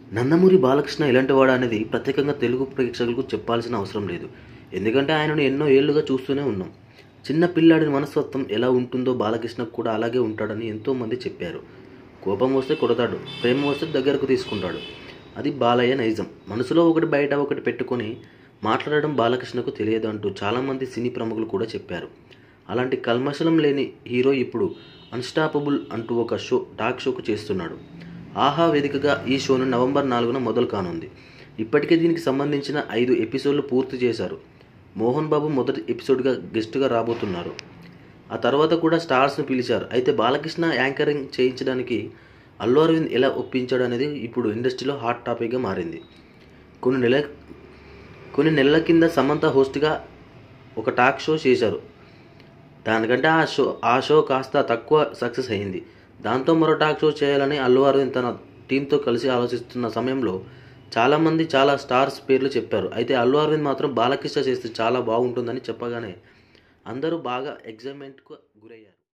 నందమూరి బాలకృష్ణ ఎలాంటి వాడు అనేది ప్రత్యేకంగా తెలుగు ప్రేక్షకులకు చెప్పాల్సిన అవసరం లేదు ఎందుకంటే ఆయనను ఎన్నో ఏళ్లుగా చూస్తూనే ఉన్నాం చిన్న పిల్లాడి మనస్తత్వం ఎలా ఉంటుందో బాలకృష్ణకు కూడా అలాగే ఉంటాడని ఎంతోమంది చెప్పారు కోపం వస్తే కొడతాడు ప్రేమ వస్తే దగ్గరకు తీసుకుంటాడు అది బాలయ్య నైజం మనసులో ఒకటి బయట ఒకటి పెట్టుకొని మాట్లాడడం బాలకృష్ణకు తెలియదు అంటూ చాలామంది సినీ ప్రముఖులు కూడా చెప్పారు అలాంటి కల్మషలం లేని హీరో ఇప్పుడు అన్స్టాపబుల్ అంటూ ఒక షో టాక్ షోకు చేస్తున్నాడు ఆహా వేదికగా ఈ షోను నవంబర్ నాలుగున మొదలు కానుంది ఇప్పటికే దీనికి సంబంధించిన ఐదు ఎపిసోడ్లు పూర్తి చేశారు మోహన్ బాబు మొదటి ఎపిసోడ్గా గెస్ట్గా రాబోతున్నారు ఆ తర్వాత కూడా స్టార్స్ను పిలిచారు అయితే బాలకృష్ణ యాంకరింగ్ చేయించడానికి అల్లు అరవింద్ ఎలా ఒప్పించాడు అనేది ఇప్పుడు ఇండస్ట్రీలో హాట్ టాపిక్గా మారింది కొన్ని నెల కొన్ని నెలల కింద సమంత హోస్ట్గా ఒక టాక్ షో చేశారు దానికంటే ఆ షో ఆ షో కాస్త తక్కువ సక్సెస్ అయింది దాంతో మరో టాక్ షో చేయాలని అల్లు అరవింద్ తన టీంతో కలిసి ఆలోచిస్తున్న సమయంలో చాలామంది చాలా స్టార్స్ పేర్లు చెప్పారు అయితే అల్లు అరవింద్ మాత్రం బాలకృష్ణ చేస్తే చాలా బాగుంటుందని చెప్పగానే అందరూ బాగా ఎగ్జైట్మెంట్కు గురయ్యారు